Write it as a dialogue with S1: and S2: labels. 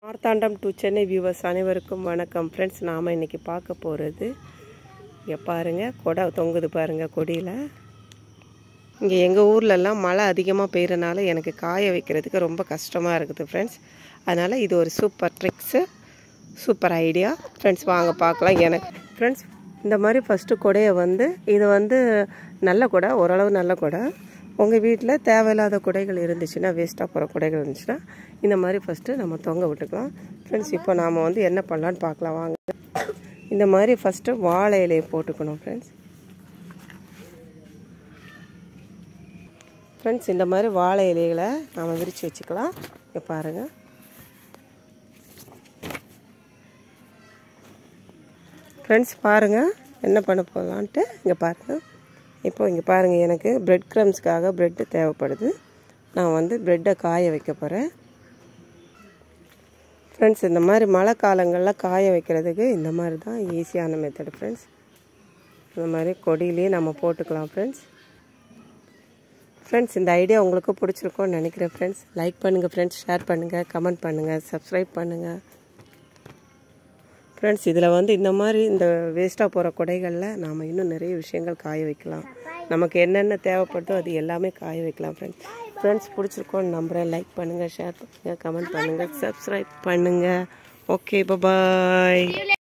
S1: Marthandam to Chennai viewers அனைவருக்கும் வணக்கம் friends நாம் இன்றைக்கி பார்க்க போகிறது இங்கே பாருங்கள் கொடை தொங்குது பாருங்கள் கொடியில் இங்கே எங்கள் ஊர்லெல்லாம் மழை அதிகமாக பெய்யறனால எனக்கு காய வைக்கிறதுக்கு ரொம்ப கஷ்டமாக இருக்குது ஃப்ரெண்ட்ஸ் அதனால் இது ஒரு super tricks super idea friends வாங்க பார்க்கலாம் எனக்கு ஃப்ரெண்ட்ஸ் இந்த மாதிரி ஃபஸ்ட்டு கொடையை வந்து இது வந்து நல்ல கொடை ஓரளவு நல்ல கொடை உங்கள் வீட்டில் தேவையில்லாத குடைகள் இருந்துச்சுன்னா வேஸ்ட்டாக போகிற குடைகள் இருந்துச்சுன்னா இந்த மாதிரி ஃபஸ்ட்டு நம்ம தொங்க விட்டுக்கலாம் ஃப்ரெண்ட்ஸ் இப்போ நாம் வந்து என்ன பண்ணலான்னு பார்க்கலாம் வாங்க இந்த மாதிரி ஃபஸ்ட்டு வாழை இலையை போட்டுக்கணும் ஃப்ரெண்ட்ஸ் ஃப்ரெண்ட்ஸ் இந்த மாதிரி வாழை இலைகளை நாம் விரித்து வச்சுக்கலாம் இங்கே பாருங்கள் ஃப்ரெண்ட்ஸ் பாருங்கள் என்ன பண்ண போகலான்ட்டு இங்கே பாருங்கள் இப்போ இங்கே பாருங்கள் எனக்கு பிரெட் க்ரம்ஸ்க்காக ப்ரெட்டு தேவைப்படுது நான் வந்து ப்ரெட்டை காய வைக்க போகிறேன் ஃப்ரெண்ட்ஸ் இந்த மாதிரி மழை காலங்களில் காய வைக்கிறதுக்கு இந்த மாதிரி தான் ஈஸியான மெத்தடு ஃப்ரெண்ட்ஸ் இந்த மாதிரி கொடியிலேயே நம்ம போட்டுக்கலாம் ஃப்ரெண்ட்ஸ் ஃப்ரெண்ட்ஸ் இந்த ஐடியா உங்களுக்கு பிடிச்சிருக்கோன்னு நினைக்கிறேன் ஃப்ரெண்ட்ஸ் லைக் பண்ணுங்கள் ஃப்ரெண்ட்ஸ் ஷேர் பண்ணுங்கள் கமெண்ட் பண்ணுங்கள் சப்ஸ்கிரைப் பண்ணுங்கள் ஃப்ரெண்ட்ஸ் இதில் வந்து இந்த மாதிரி இந்த வேஸ்ட்டாக போகிற கொடைகளில் நாம் இன்னும் நிறைய விஷயங்கள் காய வைக்கலாம் நமக்கு என்னென்ன தேவைப்படுதோ அது எல்லாமே காய வைக்கலாம் ஃப்ரெண்ட்ஸ் ஃப்ரெண்ட்ஸ் பிடிச்சிருக்கோன்னு நம்புகிறேன் லைக் பண்ணுங்கள் ஷேர் பண்ணுங்கள் கமெண்ட் பண்ணுங்கள் சப்ஸ்கிரைப் பண்ணுங்கள் ஓகே பாய்